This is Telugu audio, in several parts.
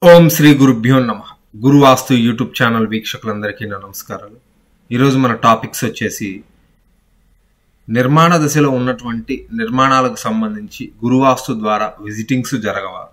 ఓం శ్రీ గురుభ్యో నమ గురువాస్తు యూట్యూబ్ ఛానల్ వీక్షకులందరికీ నా నమస్కారాలు ఈరోజు మన టాపిక్స్ వచ్చేసి నిర్మాణ దశలో ఉన్నటువంటి నిర్మాణాలకు సంబంధించి గురువాస్తు ద్వారా విజిటింగ్స్ జరగవా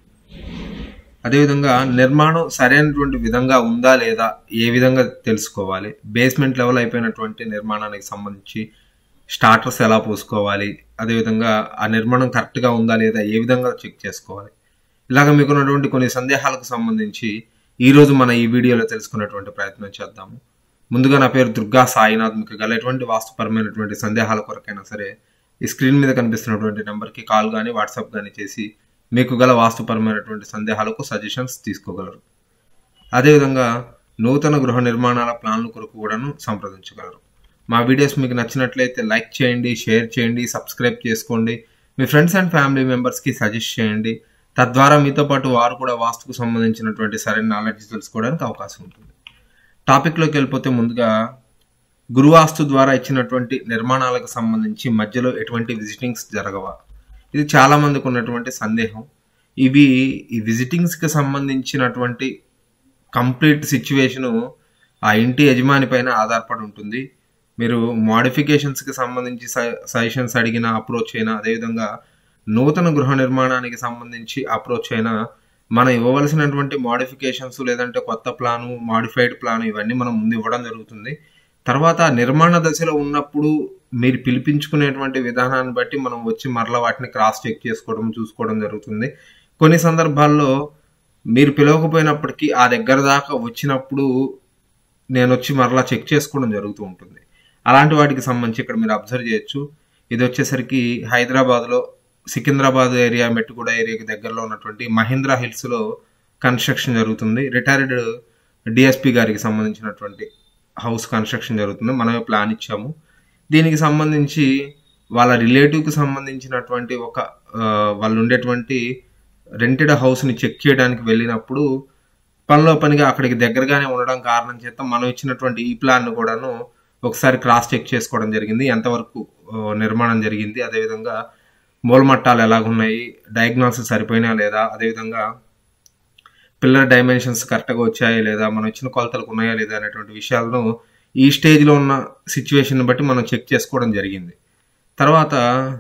అదేవిధంగా నిర్మాణం సరైనటువంటి విధంగా ఉందా లేదా ఏ విధంగా తెలుసుకోవాలి బేస్మెంట్ లెవెల్ అయిపోయినటువంటి నిర్మాణానికి సంబంధించి స్టార్టర్స్ ఎలా పోసుకోవాలి అదేవిధంగా ఆ నిర్మాణం కరెక్ట్గా ఉందా లేదా ఏ విధంగా చెక్ చేసుకోవాలి ఇలాగ మీకున్నటువంటి కొన్ని సందేహాలకు సంబంధించి ఈరోజు మన ఈ వీడియోలో తెలుసుకునేటువంటి ప్రయత్నం చేద్దాము ముందుగా నా పేరు దుర్గా సాయినాథ్ మీకు గల ఎటువంటి వాస్తుపరమైనటువంటి సందేహాల కొరకైనా సరే ఈ స్క్రీన్ మీద కనిపిస్తున్నటువంటి నెంబర్కి కాల్ కానీ వాట్సాప్ కానీ చేసి మీకు గల వాస్తుపరమైనటువంటి సందేహాలకు సజెషన్స్ తీసుకోగలరు అదేవిధంగా నూతన గృహ నిర్మాణాల ప్లాన్ల కొరకు కూడాను సంప్రదించగలరు మా వీడియోస్ మీకు నచ్చినట్లయితే లైక్ చేయండి షేర్ చేయండి సబ్స్క్రైబ్ చేసుకోండి మీ ఫ్రెండ్స్ అండ్ ఫ్యామిలీ మెంబర్స్కి సజెస్ట్ చేయండి తద్వారా మీతో పాటు వారు కూడా వాస్తుకు సంబంధించినటువంటి సరైన నాలెడ్జ్ తెలుసుకోవడానికి అవకాశం ఉంటుంది టాపిక్లోకి వెళ్ళిపోతే ముందుగా గురువాస్తు ద్వారా ఇచ్చినటువంటి నిర్మాణాలకు సంబంధించి మధ్యలో ఎటువంటి విజిటింగ్స్ జరగవా ఇది చాలా మందికి ఉన్నటువంటి సందేహం ఇవి ఈ విజిటింగ్స్కి సంబంధించినటువంటి కంప్లీట్ సిచ్యువేషను ఆ ఇంటి యజమాని పైన ఆధారపడి ఉంటుంది మీరు మోడిఫికేషన్స్కి సంబంధించి సజెషన్స్ అడిగిన అప్రోచ్ అయినా అదేవిధంగా నూతన గృహ నిర్మాణానికి సంబంధించి అప్రోచ్ అయినా మనం ఇవ్వవలసినటువంటి మోడిఫికేషన్స్ లేదంటే కొత్త ప్లాను మాడిఫైడ్ ప్లాను ఇవన్నీ మనం ముందు ఇవ్వడం జరుగుతుంది తర్వాత నిర్మాణ దశలో ఉన్నప్పుడు మీరు పిలిపించుకునేటువంటి విధానాన్ని బట్టి మనం వచ్చి మరలా వాటిని క్రాస్ చెక్ చేసుకోవడం చూసుకోవడం జరుగుతుంది కొన్ని సందర్భాల్లో మీరు పిలవకపోయినప్పటికీ ఆ దగ్గర దాకా వచ్చినప్పుడు నేను వచ్చి మరలా చెక్ చేసుకోవడం జరుగుతూ ఉంటుంది అలాంటి వాటికి సంబంధించి ఇక్కడ మీరు అబ్జర్వ్ చేయొచ్చు ఇది వచ్చేసరికి హైదరాబాద్లో సికింద్రాబాద్ ఏరియా మెట్టుగూడ ఏరియాకి దగ్గరలో ఉన్నటువంటి మహీంద్రా హిల్స్లో కన్స్ట్రక్షన్ జరుగుతుంది రిటైర్డ్ డిఎస్పి గారికి సంబంధించినటువంటి హౌస్ కన్స్ట్రక్షన్ జరుగుతుంది మనమే ప్లాన్ ఇచ్చాము దీనికి సంబంధించి వాళ్ళ రిలేటివ్కి సంబంధించినటువంటి ఒక వాళ్ళు ఉండేటువంటి రెంటెడ్ హౌస్ని చెక్ చేయడానికి వెళ్ళినప్పుడు పనిలో పనిగా అక్కడికి దగ్గరగానే ఉండడం కారణం చేత మనం ఇచ్చినటువంటి ఈ ప్లాన్ కూడాను ఒకసారి క్రాస్ చెక్ చేసుకోవడం జరిగింది ఎంతవరకు నిర్మాణం జరిగింది అదేవిధంగా మూలమట్టాలు ఎలాగున్నాయి డయాగ్నోసిస్ సరిపోయినా లేదా అదేవిధంగా పిల్లర్ డైమెన్షన్స్ కరెక్ట్గా వచ్చాయా లేదా మనం ఇచ్చిన కొలతలకు ఉన్నాయా లేదా అనేటువంటి విషయాలను ఈ స్టేజ్లో ఉన్న సిచ్యువేషన్ బట్టి మనం చెక్ చేసుకోవడం జరిగింది తర్వాత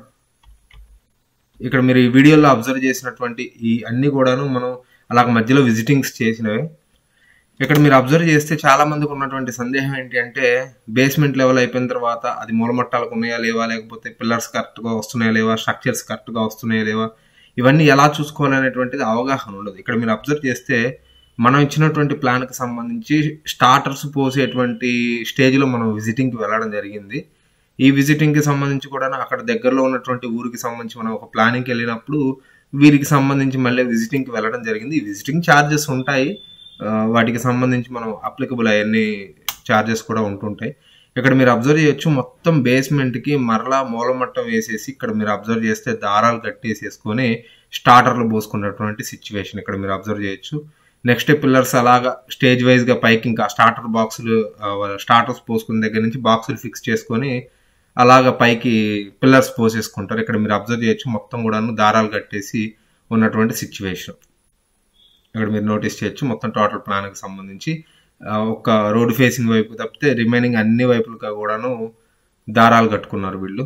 ఇక్కడ మీరు ఈ వీడియోలో అబ్జర్వ్ చేసినటువంటి ఈ అన్ని కూడాను మనం అలాగ మధ్యలో విజిటింగ్స్ చేసినవి ఇక్కడ మీరు అబ్జర్వ్ చేస్తే చాలా మందికి ఉన్నటువంటి సందేహం ఏంటి అంటే బేస్మెంట్ లెవెల్ అయిపోయిన తర్వాత అది మూలమట్టాలకు ఉన్నాయా లేవా లేకపోతే పిల్లర్స్ కరెక్ట్గా వస్తున్నాయా లేవా స్ట్రక్చర్స్ కరెక్ట్గా వస్తున్నాయా లేవా ఇవన్నీ ఎలా చూసుకోవాలనేటువంటిది అవగాహన ఉండదు ఇక్కడ మీరు అబ్జర్వ్ చేస్తే మనం ఇచ్చినటువంటి ప్లాన్కి సంబంధించి స్టార్టర్స్ పోసేటువంటి స్టేజ్లో మనం విజిటింగ్కి వెళ్ళడం జరిగింది ఈ విజిటింగ్కి సంబంధించి కూడా అక్కడ దగ్గరలో ఉన్నటువంటి ఊరికి సంబంధించి మనం ఒక ప్లానింగ్కి వెళ్ళినప్పుడు వీరికి సంబంధించి మళ్ళీ విజిటింగ్కి వెళ్ళడం జరిగింది ఈ విజిటింగ్ ఛార్జెస్ ఉంటాయి వాటికి సంబంధించి మనం అప్లికబుల్ అవన్నీ ఛార్జెస్ కూడా ఉంటుంటాయి ఇక్కడ మీరు అబ్జర్వ్ చేయొచ్చు మొత్తం బేస్మెంట్కి మరలా మూలమట్టం వేసేసి ఇక్కడ మీరు అబ్జర్వ్ చేస్తే దారాలు కట్టేసేసుకొని స్టార్టర్లు పోసుకున్నటువంటి సిచ్యువేషన్ ఇక్కడ మీరు అబ్జర్వ్ చేయొచ్చు నెక్స్ట్ పిల్లర్స్ అలాగా స్టేజ్ వైజ్గా పైకి ఇంకా స్టార్టర్ బాక్సులు స్టార్టర్స్ పోసుకున్న దగ్గర నుంచి బాక్సులు ఫిక్స్ చేసుకొని అలాగ పైకి పిల్లర్స్ పోసేసుకుంటారు ఇక్కడ మీరు అబ్జర్వ్ చేయొచ్చు మొత్తం కూడాను దారాలు కట్టేసి ఉన్నటువంటి సిచ్యువేషన్ ఇక్కడ మీరు నోటీస్ చేయొచ్చు మొత్తం టోటల్ ప్లాన్కి సంబంధించి ఒక రోడ్ ఫేసింగ్ వైపు తప్పితే రిమైనింగ్ అన్ని వైపులుగా కూడాను దారాలు కట్టుకున్నారు వీళ్ళు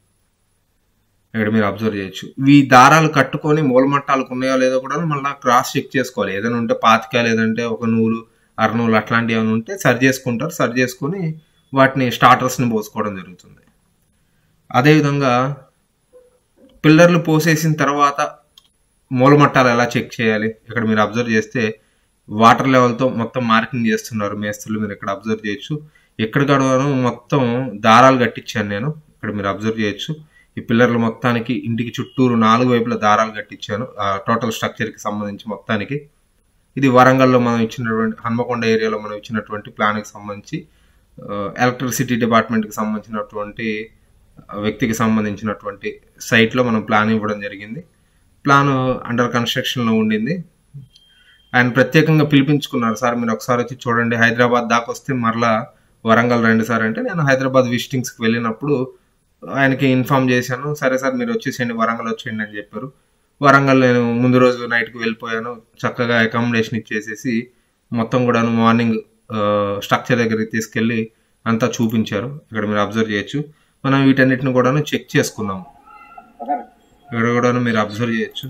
ఇక్కడ మీరు అబ్జర్వ్ చేయొచ్చు ఈ దారాలు కట్టుకొని మూలమట్టాలకు ఉన్నాయో లేదో కూడా మళ్ళీ క్రాస్ చెక్ చేసుకోవాలి ఏదైనా ఉంటే పాతిక లేదంటే ఒక నూలు అరనూలు అట్లాంటివి ఏమైనా ఉంటే సరి చేసుకుంటారు సరి చేసుకొని వాటిని స్టార్టర్స్ని పోసుకోవడం జరుగుతుంది అదేవిధంగా పిల్లర్లు పోసేసిన తర్వాత మూలమట్టాలు ఎలా చెక్ చేయాలి ఇక్కడ మీరు అబ్జర్వ్ చేస్తే వాటర్ లెవెల్తో మొత్తం మార్కింగ్ చేస్తున్నారు మేస్తులు మీరు ఇక్కడ అబ్జర్వ్ చేయొచ్చు ఎక్కడ గడవను మొత్తం దారాలు కట్టించాను నేను ఇక్కడ మీరు అబ్జర్వ్ చేయొచ్చు ఈ పిల్లర్లు మొత్తానికి ఇంటికి చుట్టూరు నాలుగు వైపుల దారాలు కట్టించాను టోటల్ స్ట్రక్చర్కి సంబంధించి మొత్తానికి ఇది వరంగల్లో మనం ఇచ్చినటువంటి హన్మకొండ ఏరియాలో మనం ఇచ్చినటువంటి ప్లాన్కి సంబంధించి ఎలక్ట్రిసిటీ డిపార్ట్మెంట్కి సంబంధించినటువంటి వ్యక్తికి సంబంధించినటువంటి సైట్లో మనం ప్లాన్ ఇవ్వడం జరిగింది ప్లాన్ అండర్ కన్స్ట్రక్షన్లో ఉండింది ఆయన ప్రత్యేకంగా పిలిపించుకున్నారు సార్ మీరు ఒకసారి వచ్చి చూడండి హైదరాబాద్ దాకా వస్తే మరలా వరంగల్ రండి సార్ అంటే నేను హైదరాబాద్ విజిటింగ్స్కి వెళ్ళినప్పుడు ఆయనకి ఇన్ఫామ్ చేశాను సరే సార్ మీరు వచ్చేసేయండి వరంగల్ వచ్చేయండి అని చెప్పారు వరంగల్ నేను ముందు రోజు నైట్కి వెళ్ళిపోయాను చక్కగా అకామిడేషన్ ఇచ్చేసేసి మొత్తం కూడాను మార్నింగ్ స్ట్రక్చర్ దగ్గరికి తీసుకెళ్ళి అంతా చూపించారు ఇక్కడ మీరు అబ్జర్వ్ చేయొచ్చు మనం వీటన్నిటిని కూడాను చెక్ చేసుకున్నాము ఇక్కడ కూడాను మీరు అబ్జర్వ్ చేయొచ్చు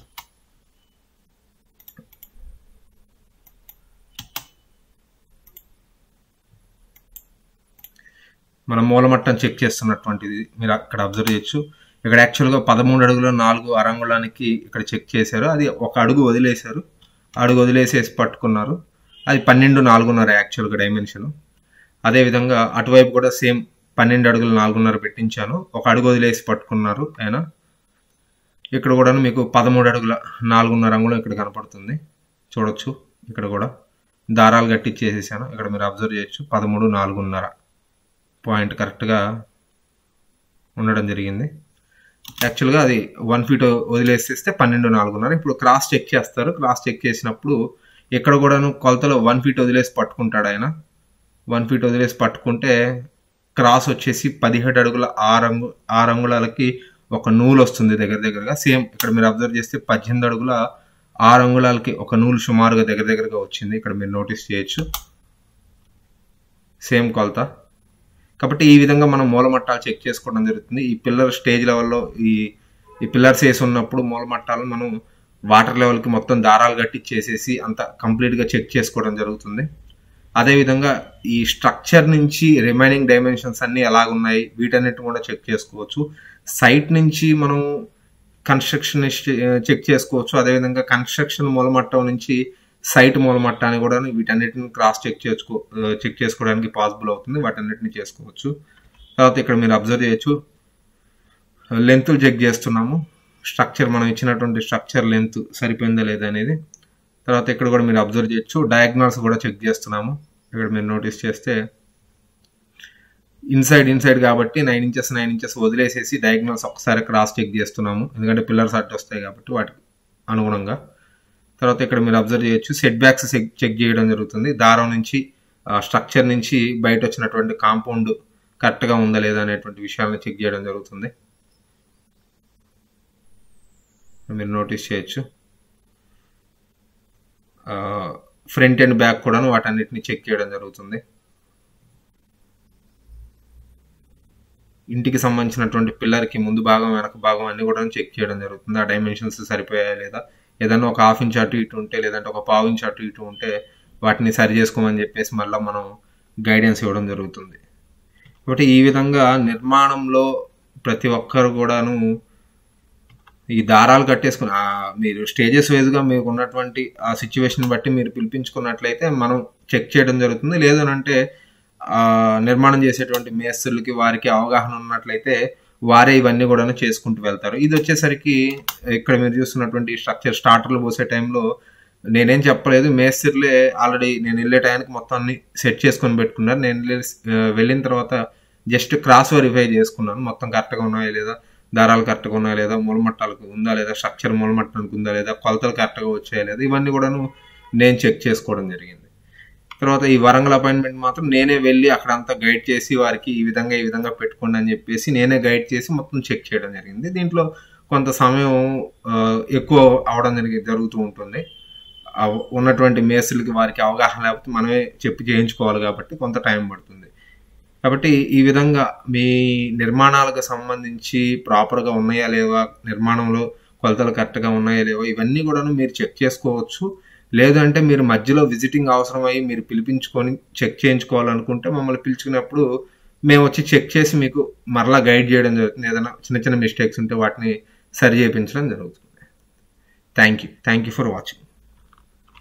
మనం మూలమట్టం చెక్ చేస్తున్నటువంటిది మీరు అక్కడ అబ్జర్వ్ చేయొచ్చు ఇక్కడ యాక్చువల్గా పదమూడు అడుగుల నాలుగు అరంగుళానికి ఇక్కడ చెక్ చేశారు అది ఒక అడుగు వదిలేశారు అడుగు వదిలేసేసి పట్టుకున్నారు అది పన్నెండు నాలుగున్నర యాక్చువల్గా డైమెన్షన్ అదేవిధంగా అటువైపు కూడా సేమ్ పన్నెండు అడుగులు నాలుగున్నర పెట్టించాను ఒక అడుగు వదిలేసి పట్టుకున్నారు ఆయన ఇక్కడ కూడా మీకు పదమూడు అడుగుల నాలుగున్నర అంగుళం ఇక్కడ కనపడుతుంది చూడొచ్చు ఇక్కడ కూడా దారాలు కట్టించేసేసాను ఇక్కడ మీరు అబ్జర్వ్ చేయొచ్చు పదమూడు నాలుగున్నర పాయింట్ కరెక్ట్గా ఉండడం జరిగింది యాక్చువల్గా అది వన్ ఫీట్ వదిలేసేస్తే పన్నెండు నాలుగున్నర ఇప్పుడు క్రాస్ చెక్ చేస్తారు క్రాస్ చెక్ చేసినప్పుడు ఇక్కడ కూడాను కొలతలో వన్ ఫీట్ వదిలేసి పట్టుకుంటాడు ఆయన వన్ ఫీట్ వదిలేసి పట్టుకుంటే క్రాస్ వచ్చేసి పదిహేడు అడుగుల ఆరు అంగు ఆరు అంగుళాలకి ఒక నూలు వస్తుంది దగ్గర దగ్గరగా సేమ్ ఇక్కడ మీరు అబ్జర్వ్ చేస్తే పద్దెనిమిది అడుగుల ఆరు అంగుళాలకి ఒక నూలు సుమారుగా దగ్గర దగ్గరగా వచ్చింది ఇక్కడ మీరు నోటీస్ చేయొచ్చు సేమ్ కొలత కాబట్టి ఈ విధంగా మనం మూలమట్టాలు చెక్ చేసుకోవడం జరుగుతుంది ఈ పిల్లర్ స్టేజ్ లెవెల్లో ఈ ఈ పిల్లర్స్ వేసి ఉన్నప్పుడు మూలమట్టాలు మనం వాటర్ లెవెల్కి మొత్తం దారాలు కట్టించేసేసి అంత కంప్లీట్గా చెక్ చేసుకోవడం జరుగుతుంది అదేవిధంగా ఈ స్ట్రక్చర్ నుంచి రిమైనింగ్ డైమెన్షన్స్ అన్ని ఎలాగున్నాయి వీటన్నిటి కూడా చెక్ చేసుకోవచ్చు సైట్ నుంచి మనం కన్స్ట్రక్షన్ చెక్ చేసుకోవచ్చు అదేవిధంగా కన్స్ట్రక్షన్ మూలమట్టం నుంచి సైట్ మూలమట్టాన్ని కూడా వీటన్నిటిని క్రాస్ చెక్ చేసుకో చెక్ చేసుకోవడానికి పాసిబుల్ అవుతుంది వాటన్నిటిని చేసుకోవచ్చు తర్వాత ఇక్కడ మీరు అబ్జర్వ్ చేయొచ్చు లెంత్ చెక్ చేస్తున్నాము స్ట్రక్చర్ మనం ఇచ్చినటువంటి స్ట్రక్చర్ లెంత్ సరిపోయిందా లేదా అనేది తర్వాత ఇక్కడ కూడా మీరు అబ్జర్వ్ చేయొచ్చు డయాగ్నల్స్ కూడా చెక్ చేస్తున్నాము ఇక్కడ మీరు నోటీస్ చేస్తే ఇన్సైడ్ ఇన్సైడ్ కాబట్టి నైన్ ఇంచెస్ నైన్ ఇంచెస్ వదిలేసేసి డయాగ్నల్స్ ఒకసారి క్రాస్ చెక్ చేస్తున్నాము ఎందుకంటే పిల్లర్స్ అడ్డు వస్తాయి కాబట్టి వాటికి అనుగుణంగా తర్వాత ఇక్కడ మీరు అబ్జర్వ్ చేయొచ్చు సెట్ బ్యాక్స్ చెక్ చేయడం జరుగుతుంది దారం నుంచి స్ట్రక్చర్ నుంచి బయట వచ్చినటువంటి కాంపౌండ్ కరెక్ట్గా ఉందా లేదా అనేటువంటి విషయాలను చెక్ చేయడం జరుగుతుంది మీరు నోటీస్ చేయొచ్చు ఫ్రంట్ అండ్ బ్యాక్ కూడా వాటన్నిటిని చెక్ చేయడం జరుగుతుంది ఇంటికి సంబంధించినటువంటి పిల్లర్కి ముందు భాగం వెనక భాగం అన్ని కూడా చెక్ చేయడం జరుగుతుంది ఆ డైమెన్షన్స్ సరిపోయాయా లేదా ఏదైనా ఒక హాఫ్ ఇంచ్ అటు ఇటు ఉంటే లేదంటే ఒక పావు ఇంచ్ అటు ఇటు ఉంటే వాటిని సరి చేసుకోమని చెప్పేసి మళ్ళీ మనం గైడెన్స్ ఇవ్వడం జరుగుతుంది కాబట్టి ఈ విధంగా నిర్మాణంలో ప్రతి ఒక్కరు కూడాను ఈ దారాలు కట్టేసుకుని మీరు స్టేజెస్ వైజ్గా మీకు ఉన్నటువంటి ఆ సిచ్యువేషన్ బట్టి మీరు పిలిపించుకున్నట్లయితే మనం చెక్ చేయడం జరుగుతుంది లేదనంటే నిర్మాణం చేసేటువంటి మేస్త్రులకి వారికి అవగాహన ఉన్నట్లయితే వారే ఇవన్నీ కూడా చేసుకుంటూ వెళ్తారు ఇది వచ్చేసరికి ఇక్కడ మీరు చూస్తున్నటువంటి స్ట్రక్చర్ స్టార్టర్లు పోసే టైంలో నేనేం చెప్పలేదు మేస్త్రులే ఆల్రెడీ నేను వెళ్ళే టైంకి మొత్తం అన్ని సెట్ చేసుకొని పెట్టుకున్నారు నేను వెళ్ళిన తర్వాత జస్ట్ క్రాస్ వెరిఫై చేసుకున్నాను మొత్తం కరెక్ట్గా ఉన్నాయా లేదా దారాలు కరెక్ట్గా ఉన్నాయా లేదా మూలమట్టాలకు ఉందా లేదా స్ట్రక్చర్ మూలమట్టానికి ఉందా లేదా కొలతలు కరెక్ట్గా వచ్చాయా లేదా ఇవన్నీ కూడాను నేను చెక్ చేసుకోవడం జరిగింది తర్వాత ఈ వరంగల్ అపాయింట్మెంట్ మాత్రం నేనే వెళ్ళి అక్కడంతా గైడ్ చేసి వారికి ఈ విధంగా ఈ విధంగా పెట్టుకోండి అని చెప్పేసి నేనే గైడ్ చేసి మొత్తం చెక్ చేయడం జరిగింది దీంట్లో కొంత సమయం ఎక్కువ అవడం జరిగి జరుగుతూ ఉంటుంది ఉన్నటువంటి మేస్త్రులకి వారికి అవగాహన లేకపోతే మనమే చెప్పి చేయించుకోవాలి కాబట్టి కొంత టైం పడుతుంది కాబట్టి ఈ విధంగా మీ నిర్మాణాలకు సంబంధించి ప్రాపర్గా ఉన్నాయా లేవా నిర్మాణంలో కొలతలు కరెక్ట్గా ఉన్నాయా లేవా ఇవన్నీ కూడా మీరు చెక్ చేసుకోవచ్చు లేదంటే మీరు మధ్యలో విజిటింగ్ అవసరమై మీరు పిలిపించుకొని చెక్ చేయించుకోవాలనుకుంటే మమ్మల్ని పిలుచుకున్నప్పుడు మేము వచ్చి చెక్ చేసి మీకు మరలా గైడ్ చేయడం జరుగుతుంది ఏదైనా చిన్న చిన్న మిస్టేక్స్ ఉంటే వాటిని సరి చేయించడం జరుగుతుంది thank you thank you for watching